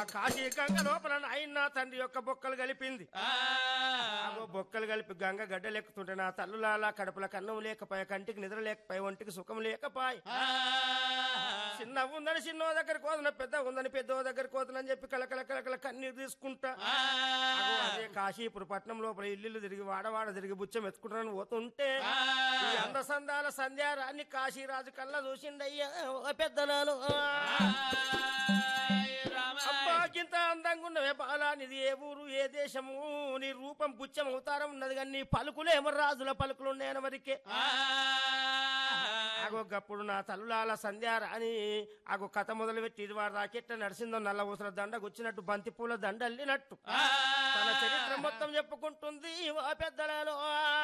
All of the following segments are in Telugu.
కాశీ గంగ లోపల నాయన తండ్రి యొక్క బొక్కలు కలిపింది ఆగో బొక్కలు కలిపి గంగ గడ్డలెక్కుతుంటే నా తల్లులాల కడుపుల కన్నం లేకపాయ కంటికి నిద్ర లేకపాయ ఒంటికి సుఖం లేకపాయ చిన్న ఉందని చిన్నో దగ్గర కోదన పెద్ద ఉందని పెద్ద దగ్గర కోదనని చెప్పి కలకల కలకల కన్నీరు తీసుకుంటా ఆగో అదే కాశీపుర పట్నం లోపల ఇల్లు తిరిగి వాడవాడ తిరిగి బుచ్చం ఎత్తుకుంటానని పోతుంటే ఈ అందసందాల సంధ్యారాన్ని కాశీరాజు కళ్ళ చూసిండయ్యా ఓ పెద్దనాను అబ్బాకింత అందంగా ఉన్నవే బాలా నీది ఏ ఊరు ఏ దేశము నీ రూపం బుచ్చం అవతారం ఉన్నది కానీ నీ పలుకులేమో రాజుల పలుకులు ఉన్నాయని వరకే ఆగో గప్పుడు నా తల్లులాల సంధ్యార అని ఆగో కథ మొదలు పెట్టి ఇది వాడు రాకెట్ట నడిచిందో నల్ల ఊసల దండ గుచ్చినట్టు బంతి పూల దండ అల్లినట్టు తన చరిత్ర మొత్తం చెప్పుకుంటుంది ఓ పెద్దలలో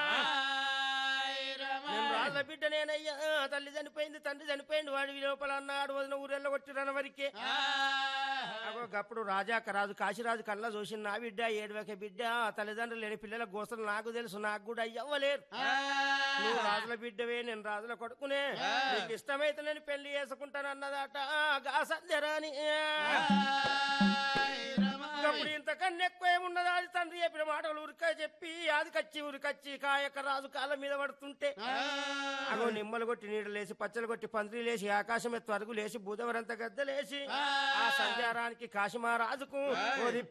నేను రాజుల బిడ్డ నేనయ్యా తల్లి చనిపోయింది తండ్రి చనిపోయింది వాడి లోపల అన్నాడు వదిన ఊరెళ్ళ కొట్టిరన్న వరకే అగో గప్పుడు రాజాక రాజు కాశీరాజు కళ్ళ చూసి నా బిడ్డ ఏడువక బిడ్డ తల్లిదండ్రులు లేని పిల్లల గోసలు నాకు తెలుసు నాకు కూడా అయ్యవ్వలేరు నువ్వు రాజుల బిడ్డవే నేను రాజుల కొడుకునే నీకు ఇష్టమైతే నేను పెళ్లి చేసుకుంటాను అన్నదాట గా సంధ్యరాని అప్పుడు ఇంతకన్నా ఎక్కువ ఏమున్నదా అది తండ్రి చెప్పిన మాటలు ఉరికా చెప్పి అది కచ్చి ఉరికచ్చి కాయక రాజు కాళ్ళ మీద పడుతుంటే అగో నిమ్మలు కొట్టి నీడలు లేసి పచ్చలు కొట్టి పందిరి లేసి ఆకాశం ఎత్తు అరుగు లేసి బూదవరంత గద్దలేసి ఆ సంచారానికి కాశీమహారాజుకు ఓ